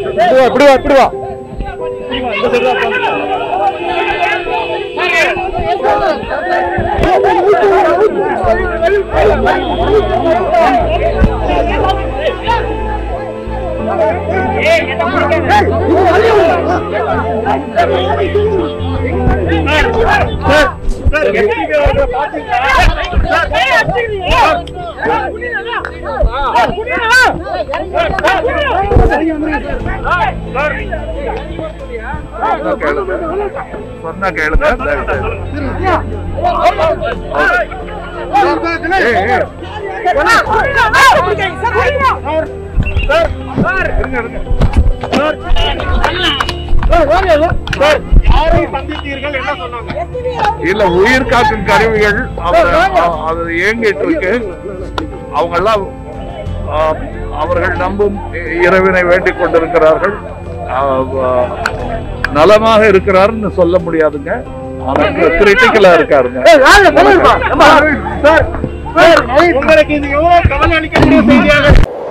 இப்படி வா இப்படி வா சொன்னா கேளுங்க சொன்னா கேளுங்க ஏய், ஏய். இல்ல உயிர் காக்கும் கருவிகள் அவ- அவ- அது இயங்கிட்டு இருக்கு அவங்க எல்லாம் ஆ, அவர்கள் நம்பும் இறைவனை வேண்டிக் கொண்டிருக்கிறார்கள் ஆ, வ- நலமாக இருக்கிறாருன்னு சொல்ல முடியாதுங்க ஆனா கிரிட்டிக்கலா இருக்காருங்க உங்களுக்கு இது எவ்வளவு கவலை அளிக்கக்கூடிய செய்தியாக